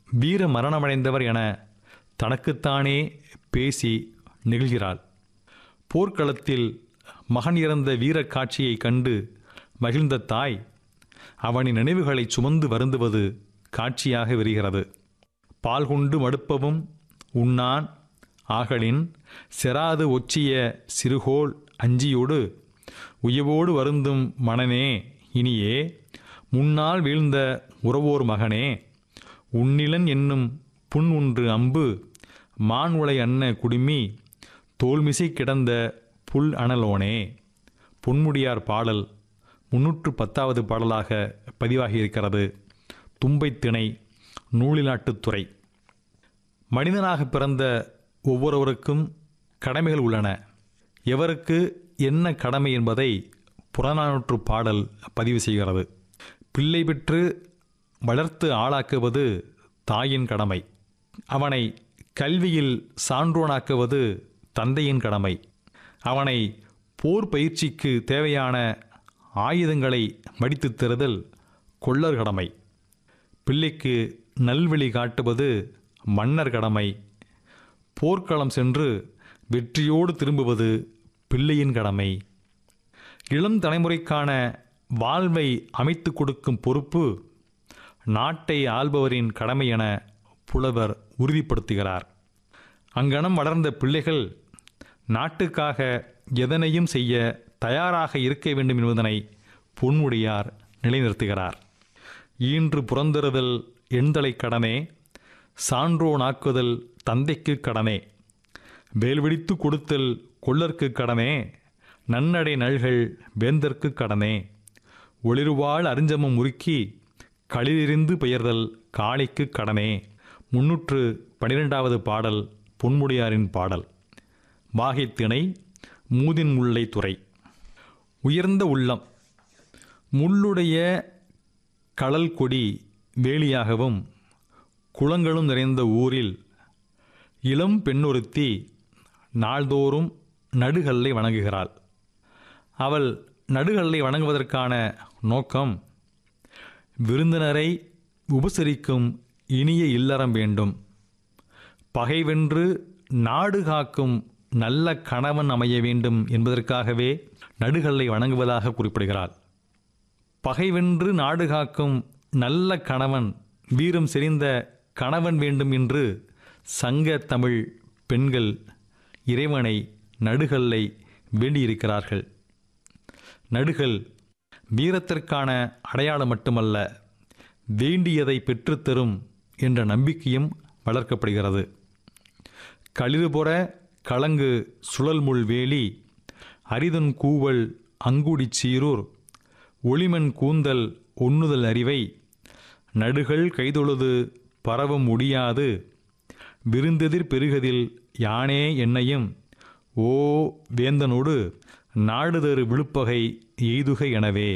வீர மரணமடைந்தவர் என தனக்குத்தானே பேசி நெகிழ்கிறாள் போர்க்களத்தில் மகன் இறந்த வீரக் காட்சியைக் கண்டு மகிழ்ந்த தாய் அவனின் நினைவுகளை சுமந்து வருந்துவது காட்சியாக விரிகிறது பால் கொண்டு மடுப்பவும் உண்ணான் ஆகலின் செராது ஒச்சிய சிறுகோள் அஞ்சியோடு உயவோடு வருந்தும் மனனே இனியே முன்னால் வீழ்ந்த உறவோர் மகனே உன்னிலன் என்னும் புண் ஒன்று அம்பு மான் உலை அன்ன குடுமி தோல்மிசை கிடந்த புல் அனலோனே பொன்முடியார் பாடல் முன்னூற்று பத்தாவது பாடலாக பதிவாகியிருக்கிறது தும்பைத் திணை நூலிலாட்டுத்துறை மனிதனாக பிறந்த ஒவ்வொருவருக்கும் கடமைகள் உள்ளன எவருக்கு என்ன கடமை என்பதை புறநானூற்று பாடல் பதிவு செய்கிறது பிள்ளை பெற்று வளர்த்து ஆளாக்குவது தாயின் கடமை அவனை கல்வியில் சான்றோனாக்குவது தந்தையின் கடமை அவனை போர் பயிற்சிக்கு தேவையான ஆயுதங்களை மடித்துத் தருதல் கொள்ளர் கடமை பிள்ளைக்கு நல்வழி காட்டுவது மன்னர் கடமை போர்க்களம் சென்று வெற்றியோடு திரும்புவது பிள்ளையின் கடமை இளம் தலைமுறைக்கான வாழ்வை அமைத்து கொடுக்கும் பொறுப்பு நாட்டை ஆள்பவரின் கடமை என புலவர் உறுதிப்படுத்துகிறார் அங்கனம் வளர்ந்த பிள்ளைகள் நாட்டுக்காக எதனையும் செய்ய தயாராக இருக்க வேண்டும் என்பதனை பொன்முடியார் நிலைநிறுத்துகிறார் ஈன்று புறந்தறுதல் எண்தலை கடனே சான்றோனாக்குதல் தந்தைக்கு கடனே வேல்வெடித்து கொடுத்தல் கொள்ளற்கு கடனே நன்னடை நல்கள் வேந்தற்கு கடனே ஒளிர்வாள் அறிஞ்சமம் முறுக்கி களிரிந்து பெயர்தல் காளைக்கு கடனே முன்னூற்று பனிரெண்டாவது பாடல் பொன்முடியாரின் பாடல் வாகைத்திணை மூதின் முல்லை துறை உயர்ந்த உள்ளம் முள்ளுடைய கடல் கொடி வேலியாகவும் குளங்களும் நிறைந்த ஊரில் இளம் பெண்ணொருத்தி நாள்தோறும் நடுகல்லை வணங்குகிறாள் அவள் நடுகல்லை வணங்குவதற்கான நோக்கம் விருந்தினரை உபசரிக்கும் இனிய இல்லறம் வேண்டும் பகைவென்று நாடு காக்கும் நல்ல கணவன் அமைய வேண்டும் என்பதற்காகவே நடுகல்லை வணங்குவதாக குறிப்பிடுகிறாள் பகைவென்று நாடு காக்கும் நல்ல கணவன் வீரம் செறிந்த கணவன் வேண்டும் என்று சங்க தமிழ் பெண்கள் இறைவனை நடுகல்லை வேண்டியிருக்கிறார்கள் நடுகல் வீரத்திற்கான அடையாளம் மட்டுமல்ல வேண்டியதை பெற்றுத்தரும் என்ற நம்பிக்கையும் வளர்க்கப்படுகிறது களிறுபொற கலங்கு சுழல்முள் வேலி அரிதன் கூவல் அங்குடிச் சீரூர் ஒளிமன் கூந்தல் ஒண்ணுதல் அறிவை நடுகள் கைதொழுது பரவும் முடியாது விருந்தெதிர் பெருகதில் யானே என்னையும் ஓ வேந்தனோடு நாடுதரு விழுப்பகை எய்துக எனவே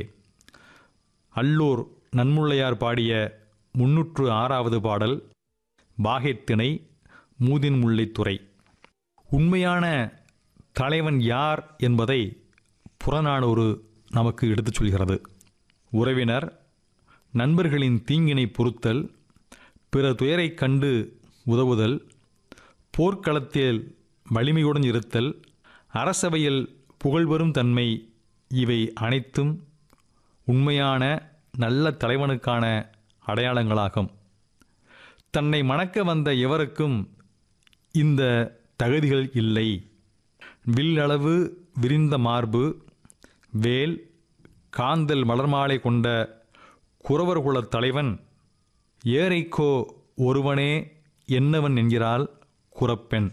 அல்லூர் நன்முள்ளையார் பாடிய முன்னூற்று ஆறாவது பாடல் பாகைத்திணை மூதின் முல்லைத்துறை உண்மையான தலைவன் யார் என்பதை புறநானூறு நமக்கு எடுத்துச் சொல்கிறது உறவினர் நண்பர்களின் தீங்கினை பொறுத்தல் பிற துயரைக் கண்டு உதவுதல் போர்க்களத்தில் வலிமையுடன் இருத்தல் அரசவையில் புகழ்பெறும் தன்மை இவை அனைத்தும் உண்மையான நல்ல தலைவனுக்கான அடையாளங்களாகும் தன்னை மணக்க வந்த எவருக்கும் இந்த தகுதிகள் இல்லை வில்லளவு விரிந்த மார்பு வேல் காந்தல் மலர்மாலை கொண்ட குறவர்குலத் தலைவன் ஏறைக்கோ ஒருவனே என்னவன் என்கிறாள் குறப்பெண்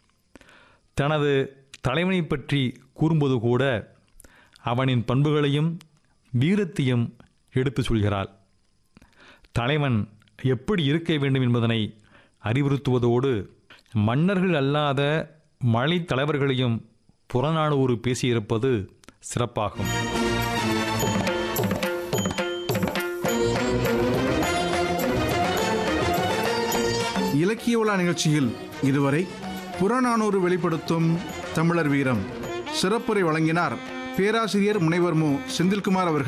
தனது தலைவனை பற்றி கூறும்போது கூட அவனின் பண்புகளையும் வீரத்தையும் எடுத்துச் சொல்கிறாள் தலைவன் எப்படி இருக்க வேண்டும் என்பதனை அறிவுறுத்துவதோடு மன்னர்கள் அல்லாத மலை தலைவர்களையும் புறநானூறு பேசியிருப்பது சிறப்பாகும் இலக்கிய உலா நிகழ்ச்சியில் இதுவரை புறநானூறு வெளிப்படுத்தும் தமிழர் வீரம் சிறப்புரை வழங்கினார் பேராசிரியர் முனைவர் மு செந்தில்குமார் அவர்கள்